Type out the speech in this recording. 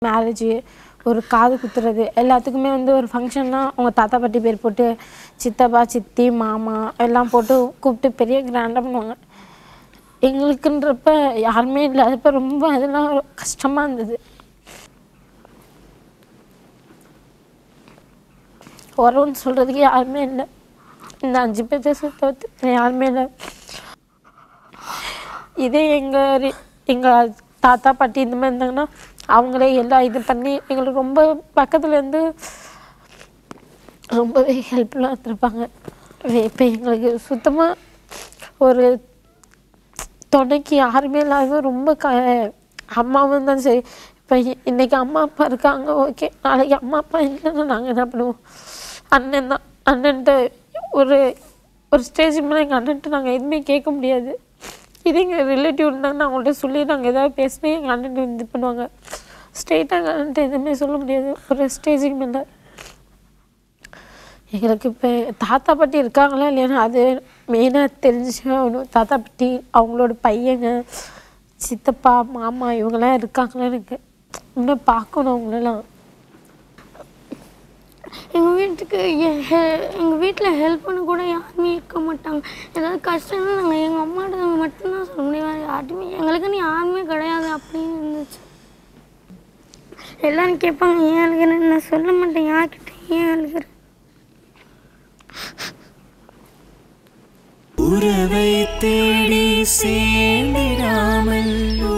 marriage ஒரு காது குத்துறது எல்லாத்துக்குமே வந்து ஒரு ஃபங்க்ஷன்னா அவங்க தாத்தா பாட்டி பேர் போட்டு சித்தப்பா சித்தி மாமா எல்லாம் போட்டு கூப்பிட்டு பெரிய கிராண்டாக பண்ணுவாங்க எங்களுக்குன்றப்ப யாருமே இல்லாதப்ப ரொம்ப அதெல்லாம் கஷ்டமாக இருந்தது உறவுன்னு சொல்கிறதுக்கு யாருமே இல்லை இந்த அஞ்சு பேர்த்த சுத்த யாருமே இல்லை இதே எங்கள் எங்கள் தாத்தா பாட்டி இந்த மாதிரி இருந்தாங்கன்னா அவங்களே எல்லாம் இது பண்ணி எங்களுக்கு ரொம்ப பக்கத்துல இருந்து ரொம்பவே ஹெல்ப்ஃபுல்லாக இருந்திருப்பாங்க இப்போ எங்களுக்கு சுத்தமாக ஒரு துணைக்கு யாருமே இல்லாத ரொம்ப க அம்மாவும் இருந்தாலும் சரி இப்போ இன்னைக்கு அம்மா அப்பா இருக்காங்க ஓகே நாளைக்கு அம்மா அப்பா இல்லைன்னா நாங்கள் என்ன பண்ணுவோம் அண்ணன் தான் அண்ணன்ட்ட ஒரு ஒரு ஸ்டேஜ் மேலே எங்கள் அண்ணன்ட்ட நாங்கள் எதுவுமே கேட்க முடியாது இது எங்கள் ரிலேட்டிவ் இருந்தாங்கன்னா அவங்கள்ட்ட சொல்லி நாங்கள் ஏதாவது பேசினே எங்கள் அண்ணன் இது பண்ணுவாங்க ஸ்ட்ரெயிட்டாக எங்கள் அண்ணன்ட்ட எதுவுமே சொல்ல முடியாது ஒரு ஸ்டேஜுக்கு மேலே எங்களுக்கு இப்போ தாத்தா பாட்டி இருக்காங்களா இல்லையானா அது மெயினாக தெரிஞ்சுச்சு ஆகணும் தாத்தா பாட்டி அவங்களோட பையங்க சித்தப்பா மாமா இவங்கெல்லாம் இருக்காங்களா எனக்கு இன்னும் பார்க்கணும் அவங்களெல்லாம் எங்கள் வீட்டுக்கு எங்கள் வீட்டில் ஹெல்ப் பண்ண கூட யாருமே இருக்க மாட்டாங்க ஏதாவது கஷ்டம்னா நாங்கள் எங்கள் அம்மாட்ட மட்டும்தான் சொல்ல முடியும் வேறு யார்ட்டுமே எங்களுக்குன்னு யாருமே கிடையாது அப்படின்னு இருந்துச்சு எல்லாரும் கேட்பாங்க ஏன் அழுகிறேன்னு நான் சொல்ல மாட்டேன் யார்கிட்ட ஏன் அழுகிறேன் உறவை தேடி சேர்ந்திடாமல்